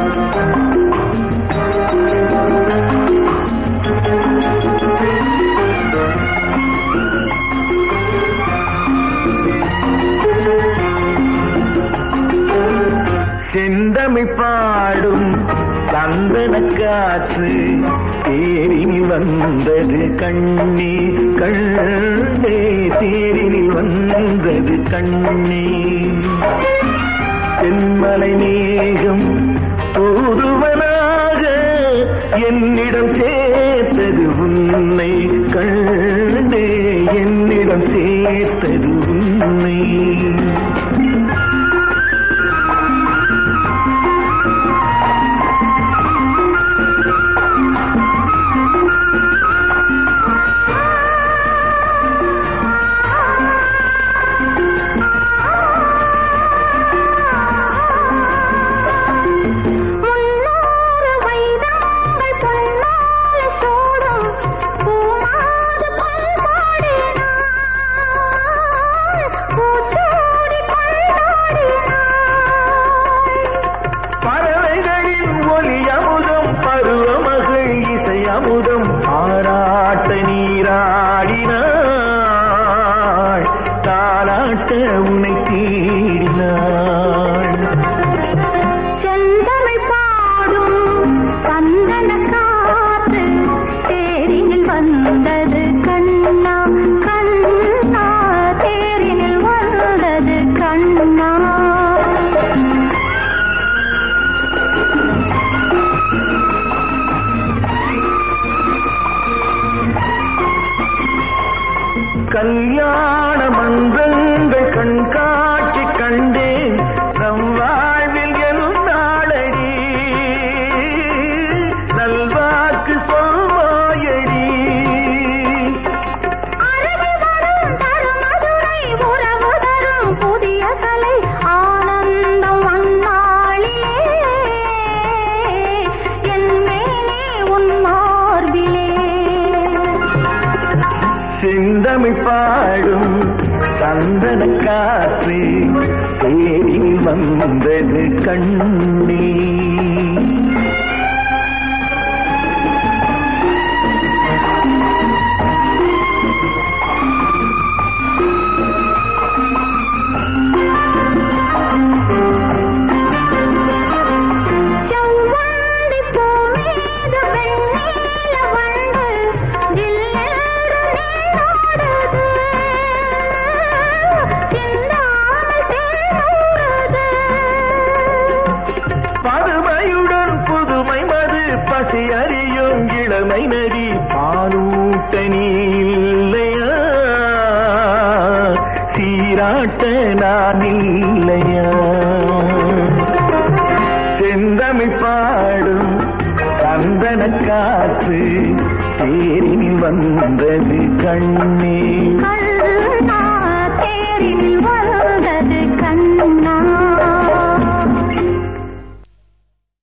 செந்தமிழ் பாடும் சந்தன காற்று தேரினில் வந்தது கண்ணே கண்ணே தேரினில் வந்தது கண்ணே தென்மலை மேகம் தூதுவனாக என்னிடம் சேர்த்தது உன்னை கண்ணே என்னிடம் சேர்த்தது உன்னை முன்னூறு வைதங்கள் பொன்னால சூடும் பூமாது பண்பாடினாள் பூச்சூடி கொண்டாடினாள் பறவைகளின் ஒலி அமுதம் பருவமகள் இசை அமுதம் ஆராட்ட நீராடினாள் தாலாட்ட உன்னை தேடினாள் செந்தமிழ் பாடும் சந்தன காற்று தேரினில் வந்தது கண்ணா கண்ணா தேரினில் வந்தது கண்ணா கல்யாண மன்றங்கள் கண்காட்சி கண்டேன் நம் வாழ்வில் என்னாளடி நல்வாக்கு சொல்வாயடி அருகி வரும் தருமதுரை உறவு தரும் புதிய கலை ஆனந்தம் அந்நாளிலே என் மேலே உன் மார்பிலே செந்தமிழ் பாடும் சந்தன காற்று தேரில் வந்தது கண்ணே செவ்வந்தி பூ மீது வெண்ணில வண்டு ஜில்லென்று நீராடுது. சிந்தாமல் தேனூறுது. பதுமையுடன் புதுமை மது பசி அறியும் இளமை நதி பாலூட்ட நீ இல்லையா சீராட்ட நான் இல்லையா செந்தமிழ் பாடும் சந்தன காற்று தேரில் வந்தது கண்ணே கண்ணா